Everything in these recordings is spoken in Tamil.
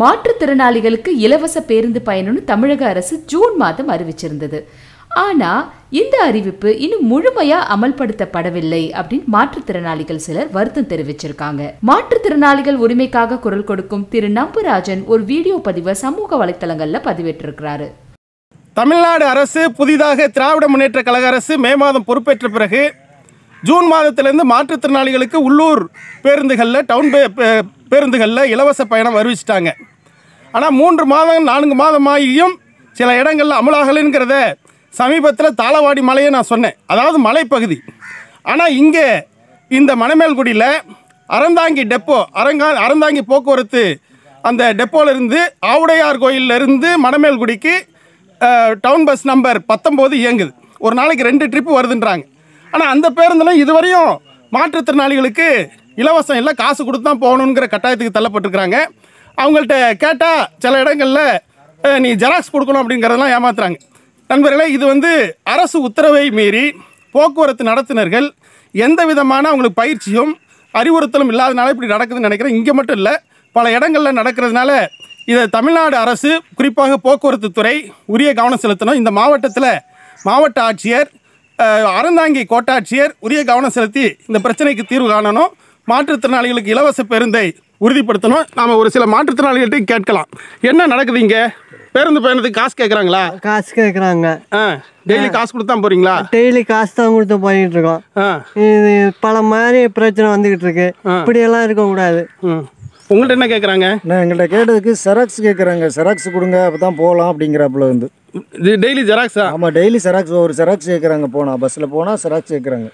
மாற்றுத்திறனாளிகளுக்கு இலவச பேருந்து பயணம்னு தமிழக அரசு ஜூன் மாதம் அறிவிச்சிருந்தது ஆனா இந்த அறிவிப்பு இன்னும் முழுமையா அமல்படுத்தப்படவில்லை அப்படின்னு மாற்றுத்திறனாளிகள் சிலர் வருத்தம் தெரிவிச்சிருக்காங்க மாற்றுத்திறனாளிகள் உரிமைக்காக குரல் கொடுக்கும் திரு நம்புராஜன் ஒரு வீடியோ பதிவை சமூக வலைத்தளங்கள்ல பதிவிட்டிருக்கிறாரு தமிழ்நாடு அரசு புதிதாக திராவிட முன்னேற்ற கழக அரசு மே மாதம் பொறுப்பேற்ற பிறகு ஜூன் மாதத்திலேருந்து மாற்றுத்திறனாளிகளுக்கு உள்ளூர் பேருந்துகளில் டவுன் பே பே- பேருந்துகளில் இலவச பயணம் அறிவிச்சிட்டாங்க ஆனால் மூன்று மாதம் நான்கு மாதமாகியும் சில இடங்களில் அமலாகலைங்கிறத சமீபத்தில் தாளவாடி மலையை நான் சொன்னேன் அதாவது மலைப்பகுதி ஆனால் இங்கே இந்த மணமேல்குடியில் அறந்தாங்கி டெப்போ அரங்கா அறந்தாங்கி போக்குவரத்து அந்த டெப்போல இருந்து ஆவுடையார் கோயில்ல இருந்து மணமேல்குடிக்கு அஹ், டவுன் பஸ் நம்பர் பத்தொம்போது இயங்குது ஒரு நாளைக்கு ரெண்டு ட்ரிப்பு வருதுன்றாங்க ஆனால் அந்த பேருந்தில் இதுவரையும் மாற்றுத்திறனாளிகளுக்கு இலவசம் இல்லை காசு கொடுத்து தான் போகணுங்கிற கட்டாயத்துக்கு தள்ளப்பட்டிருக்கிறாங்க அவங்கள்ட்ட கேட்டால் சில இடங்களில் அஹ், நீ ஜெராக்ஸ் கொடுக்கணும் அப்படிங்கிறதெல்லாம் ஏமாத்துறாங்க நண்பர்களே இது வந்து அரசு உத்தரவை மீறி போக்குவரத்து நடத்துனர்கள் எந்த விதமான அவங்களுக்கு பயிற்சியும் அறிவுறுத்தலும் இல்லாதனால இப்படி நடக்குதுன்னு நினைக்கிறேன் இங்கே மட்டும் இல்லை பல இடங்களில் நடக்கிறதுனால இதை தமிழ்நாடு அரசு குறிப்பாக போக்குவரத்து துறை உரிய கவனம் செலுத்தணும் இந்த மாவட்டத்தில் மாவட்ட ஆட்சியர் அஹ், அறந்தாங்கி கோட்டாட்சியர் உரிய கவனம் செலுத்தி இந்த பிரச்சனைக்கு தீர்வு காணணும் மாற்றுத்திறனாளிகளுக்கு இலவச பேருந்தை உறுதிப்படுத்தணும் நாம் ஒரு சில மாற்றுத்திறனாளிகள்ட்டையும் கேட்கலாம் என்ன நடக்குது இங்கே பேருந்து பயணத்துக்கு காசு கேட்குறாங்களா காசு கேட்குறாங்க ஆ டெய்லி காசு கொடுத்து தான் போகிறீங்களா டெய்லி காசு தான் கொடுத்து போயிட்டு இருக்கோம் ஆ இது பல மாதிரி பிரச்சனை வந்துகிட்டு இருக்கு இப்படியெல்லாம் இருக்கக்கூடாது ம் உங்கள்கிட்ட என்ன கேட்குறாங்க நான் எங்கள்கிட்ட கேட்டதுக்கு செராக்ஸ் கேட்குறாங்க செராக்ஸ் கொடுங்க அப்போ தான் போகலாம் அப்படிங்கிறாப்புல வந்து இது டெய்லி ஜெராக்ஸா ஆமாம் டெய்லி செராக்ஸ் ஒரு செராக்ஸ் கேட்குறாங்க போனால் பஸ்ஸில் போனால் செராக்ஸ் கேட்குறாங்க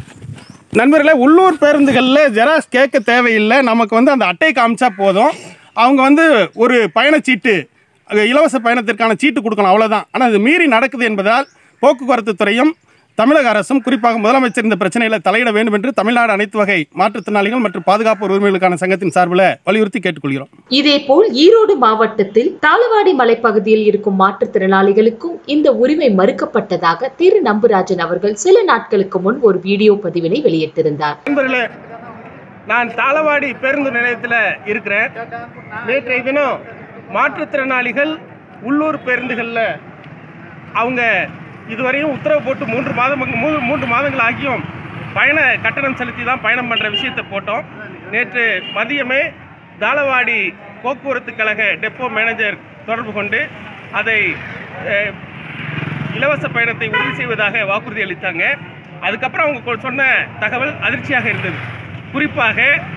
நண்பர்களே உள்ளூர் பேருந்துகளில் ஜெராக்ஸ் கேட்க தேவையில்லை நமக்கு வந்து அந்த அட்டை காமிச்சா போதும் அவங்க வந்து ஒரு பயணச்சீட்டு அங்க இலவச பயணத்திற்கான சீட்டு கொடுக்கணும் அவ்வளோதான் ஆனால் இது மீறி நடக்குது என்பதால் போக்குவரத்து துறையும் தமிழக அரசும் குறிப்பாக முதலமைச்சர் இந்த பிரச்சனையில் தலையிட வேண்டும் என்று தமிழ்நாடு அனைத்து வகை மாற்றுத்திறனாளிகள் மற்றும் பாதுகாப்பு உரிமைகளுக்கான சங்கத்தின் சார்பில் வலியுறுத்தி கேட்டுக்கொள்கிறோம் இதேபோல் ஈரோடு மாவட்டத்தில் தாளவாடி மலைப்பகுதியில் இருக்கும் மாற்றுத்திறனாளிகளுக்கும் இந்த உரிமை மறுக்கப்பட்டதாக திரு நம்புராஜன் அவர்கள் சில நாட்களுக்கு முன் ஒரு வீடியோ பதிவினை வெளியிட்டிருந்தார் நண்பர்களே நான் தாளவாடி பேருந்து நிலையத்தில் இருக்கிறேன் நேற்றைய தினம் மாற்றுத்திறனாளிகள் உள்ளூர் பேருந்துகளில் அவங்க இதுவரையும் உத்தரவு போட்டு மூன்று மாதம் மூன்று மூன்று மாதங்கள் ஆகியும் பயண கட்டணம் செலுத்தி தான் பயணம் பண்ணுற விஷயத்தை போட்டோம் நேற்று மதியமே தாளவாடி போக்குவரத்து கழக டெப்போ மேனேஜர் தொடர்பு கொண்டு அதை அஹ், இலவச பயணத்தை உறுதி செய்வதாக வாக்குறுதி அளித்தாங்க அதுக்கப்புறம் அவங்க கொ- சொன்ன தகவல் அதிர்ச்சியாக இருந்தது குறிப்பாக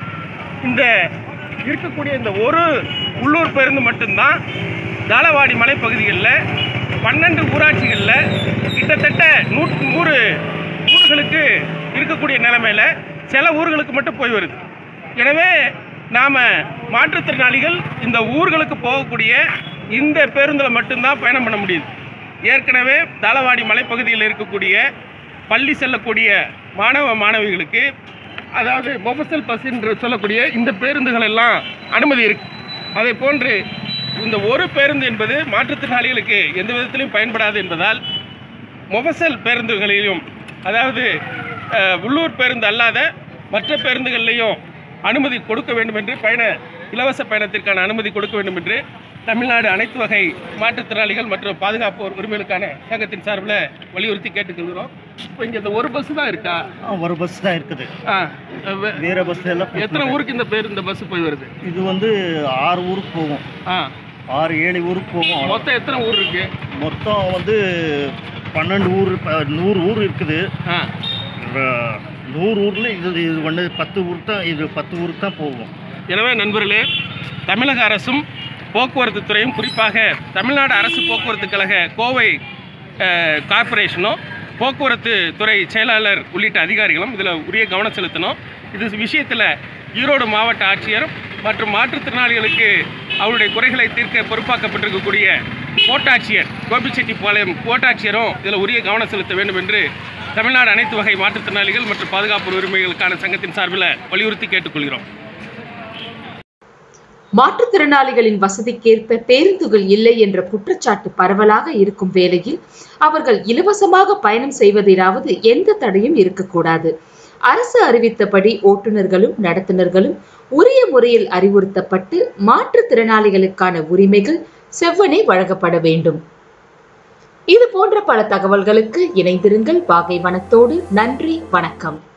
இந்த இருக்கக்கூடிய இந்த ஒரு உள்ளூர் பேருந்து மட்டும்தான் தாளவாடி மலைப்பகுதிகளில் பன்னெண்டு ஊராட்சிகளில் கிட்டத்தட்ட நூற்று நூறு ஊர்களுக்கு இருக்கக்கூடிய நிலைமையில் சில ஊர்களுக்கு மட்டும் போய் வருது எனவே நாம் மாற்றுத்திறனாளிகள் இந்த ஊர்களுக்கு போகக்கூடிய இந்த பேருந்தில் மட்டும்தான் பயணம் பண்ண முடியுது ஏற்கனவே தாளவாடி மலைப்பகுதியில் இருக்கக்கூடிய பள்ளி செல்லக்கூடிய மாணவ மாணவிகளுக்கு அதாவது மொபசல் பஸ் என்று சொல்லக்கூடிய இந்த பேருந்துகள் எல்லாம் அனுமதி இருக்கு அதை போன்று இந்த ஒரு பேருந்து என்பது மாற்றுத்திறனாளிகளுக்கு எந்த விதத்திலும் பயன்படாது என்பதால் மொபசல் பேருந்துகளிலும் அதாவது அஹ், உள்ளூர் பேருந்து அல்லாத மற்ற பேருந்துகள்லையும் அனுமதி கொடுக்க வேண்டும் என்று பயண இலவச பயணத்திற்கான அனுமதி கொடுக்க வேண்டும் என்று தமிழ்நாடு அனைத்து வகை மாற்றுத்திறனாளிகள் மற்றும் பாதுகாப்பு உரிமைகளுக்கான சங்கத்தின் சார்பில் வலியுறுத்தி கேட்டுக்கொள்கிறோம் இப்போ இங்கே இந்த ஒரு பஸ் தான் இருக்கா ஒரு பஸ் தான் இருக்குது ஆ வே- வேற பஸ் எல்லாம் போக எத்தனை ஊருக்கு இந்த பேர் இந்த பஸ் போய் வருது மாட்டாங்க. இது வந்து ஆறு ஊருக்கு போகும் ஆ ஆறு ஏழு ஊருக்கு போகும் அவ்வளவுதான். மொத்தம் எத்தனை ஊர் இருக்கு மொத்தம் வந்து பன்னெண்டு ஊர் ப- நூறு ஊர் இருக்குது ஆ ர- நூறு ஊரில் இது இது ஒன்று பத்து ஊர் தான் இது பத்து ஊருக்கு தான் போகும் எனவே நண்பர்களே தமிழக அரசும் போக்குவரத்து துறையும் குறிப்பாக தமிழ்நாடு அரசு போக்குவரத்து கழக கோவை அஹ், கார்ப்பரேஷனும் போக்குவரத்து துறை செயலாளர் உள்ளிட்ட அதிகாரிகளும் இதில் உரிய கவனம் செலுத்தணும் இது விஷயத்தில் ஈரோடு மாவட்ட ஆட்சியர் மற்றும் மாற்றுத்திறனாளிகளுக்கு அவருடைய குறைகளை தீர்க்க பொறுப்பாக்கப்பட்டிருக்கக்கூடிய கோட்டாட்சியர் கோபிச்செட்டிப்பாளையம் கோட்டாட்சியரும் இதில் உரிய கவனம் செலுத்த வேண்டும் என்று தமிழ்நாடு அனைத்து வகை மாற்றுத்திறனாளிகள் மற்றும் பாதுகாப்பு உரிமைகளுக்கான சங்கத்தின் சார்பில் வலியுறுத்தி கேட்டுக்கொள்கிறோம் மாற்றுத்திறனாளிகளின் வசதிக்கேற்ப பேருந்துகள் இல்லை என்ற குற்றச்சாட்டு பரவலாக இருக்கும் வேளையில் அவர்கள் இலவசமாக பயணம் செய்வதிலாவது எந்த தடையும் இருக்கக்கூடாது அரசு அறிவித்தபடி ஓட்டுநர்களும் நடத்துனர்களும் உரிய முறையில் அறிவுறுத்தப்பட்டு மாற்றுத்திறனாளிகளுக்கான உரிமைகள் செவ்வனே வழங்கப்பட வேண்டும் இது போன்ற பல தகவல்களுக்கு இணைந்திருங்கள் வாகை வனத்தோடு நன்றி வணக்கம்